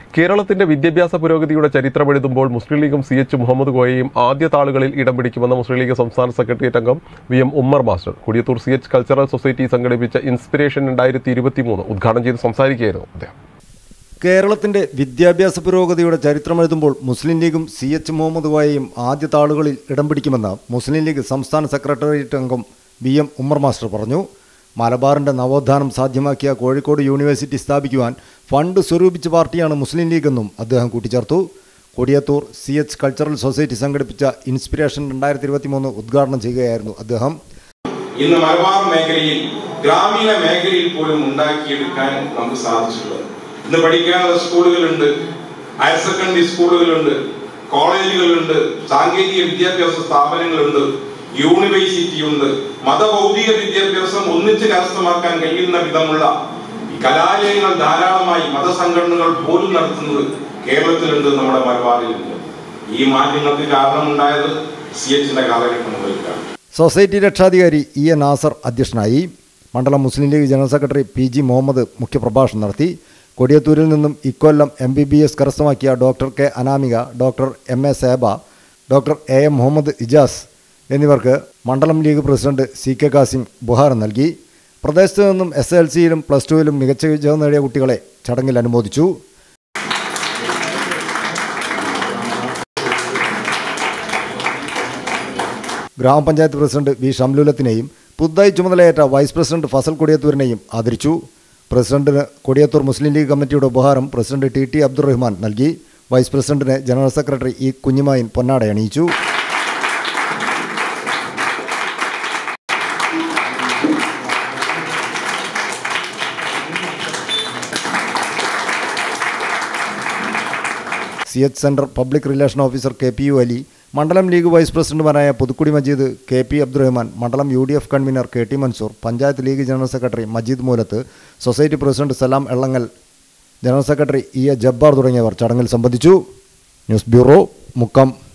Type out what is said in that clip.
കേരളത്തിന്റെ വിദ്യാഭ്യാസ പുരോഗതിയുടെ ചരിത്രമെഴുതുമ്പോൾ മുസ്ലിം ലീഗും സി എച്ച് മുഹമ്മദ് കോയയും ആദ്യ താളുകളിൽ ഇടം പിടിക്കുമെന്ന് മുസ്ലിം ലീഗ് സംസ്ഥാന സെക്രട്ടേറിയറ്റ് അംഗം V M Ummer master Kodiyathur C H cultural society സംഘടിപ്പിച്ച ഇൻസ്പിരേഷൻ രണ്ടായിരത്തി ഇരുപത്തിമൂന്ന് ഉദ്ഘാടനം ചെയ്ത് സംസാരിക്കുകയായിരുന്നു അദ്ദേഹം കേരളത്തിന്റെ വിദ്യാഭ്യാസ പുരോഗതിയുടെ ചരിത്രമെഴുതുമ്പോൾ മുസ്ലിം ലീഗും സി എച്ച് മുഹമ്മദ് കോയയും ആദ്യ താളുകളിൽ ഇടം പിടിക്കുമെന്ന് മുസ്ലിം ലീഗ് സംസ്ഥാന സെക്രട്ടേറിയറ്റ് അംഗം വി എം ഉമ്മർ മാസ്റ്റർ പറഞ്ഞു മലബാറിന്റെ നവോത്ഥാനം സാധ്യമാക്കിയ കോഴിക്കോട് യൂണിവേഴ്സിറ്റി സ്ഥാപിക്കുവാൻ ഫണ്ട് സ്വരൂപിച്ച പാർട്ടിയാണ് മുസ്ലിം ലീഗെന്നും അദ്ദേഹം കൂട്ടിച്ചേർത്തു Kodiyathur C H cultural society സംഘടിപ്പിച്ച ഇൻസ്പിരേഷൻ രണ്ടായിരത്തി ഇരുപത്തിമൂന്ന് ഉദ്ഘാടനം ചെയ്യുകയായിരുന്നു അദ്ദേഹം ഇന്ന് മലബാർ മേഖലയിൽ ഗ്രാമീണ മേഖലയിൽ പോലും ഉണ്ടാക്കിയെടുക്കാൻ നമുക്ക് സാധിച്ചിട്ടുള്ളത് ഇന്ന് പഠിക്കാനുള്ള സ്കൂളുകളുണ്ട് ഹയർ സെക്കൻഡറി സ്കൂളുകളുണ്ട് കോളേജുകളുണ്ട് സാങ്കേതിക വിദ്യാഭ്യാസ സ്ഥാപനങ്ങളുണ്ട് യൂണിവേഴ്സിറ്റി ഉണ്ട് മതഭൗതിക വിദ്യാഭ്യാസം ഒന്നിച്ച് കരസ്ഥമാക്കാൻ കഴിയുന്ന വിധമുള്ള കലാലയങ്ങൾ ധാരാളമായി മതസംഘടനകൾ പോലും നടത്തുന്നത് കേരളത്തിലുണ്ട് നമ്മുടെ മലബാറിലുണ്ട് ഈ മാറ്റങ്ങൾക്ക് കാരണമുണ്ടായത് സി എച്ചിന്റെ കാലഘട്ടം മുതൽക്കാണ് സൊസൈറ്റി രക്ഷാധികാരി ഇ എ നാസർ അധ്യക്ഷനായി മണ്ഡലം Muslim League general secretary P G Muhammad മുഖ്യപ്രഭാഷണം നടത്തി കൊടിയത്തൂരിൽ നിന്നും ഇക്കൊല്ലം എം ബി ബി എസ് കരസ്ഥമാക്കിയ doctor K Anamika doctor M A Seba doctor A M Muhammad Ijas എന്നിവർക്ക് മണ്ഡലം League president C K Kasim ഉപഹാരം നൽകി പ്രദേശത്തു നിന്നും എസ് എൽ സിയിലും പ്ലസ് ടുവിലും മികച്ച വിജയം നേടിയ കുട്ടികളെ ചടങ്ങിൽ അനുമോദിച്ചു ഗ്രാമപഞ്ചായത്ത് പ്രസിഡന്റ് വി ഷംലുലത്തിനെയും പുതുതായി ചുമതലയേറ്റ വൈസ് പ്രസിഡന്റ് ഫസൽ കൊടിയത്തൂരിനെയും ആദരിച്ചു പ്രസിഡന്റിന് കൊടിയത്തൂർ മുസ്ലിം ലീഗ് കമ്മിറ്റിയുടെ ഉപഹാരം പ്രസിഡന്റ് ടി ടി അബ്ദുറഹ്മാൻ നൽകി വൈസ് പ്രസിഡന്റിന് ജനറൽ സെക്രട്ടറി ഇ കുഞ്ഞിമായിൻ പൊന്നാട അണിയിച്ചു C H centre public relation officer K P U Ali മണ്ഡലം ലീഗ് വൈസ് പ്രസിഡന്റുമാരായ പുതുക്കുടി മജീദ് കെ പി അബ്ദുറഹ്മാൻ മണ്ഡലം U D F convener K T Mansoor panchayat League general secretary Majeed Moolath society president Salam Ellangal general secretary E A Jabbar തുടങ്ങിയവർ ചടങ്ങിൽ സംബന്ധിച്ചു ന്യൂസ് ബ്യൂറോ മുക്കം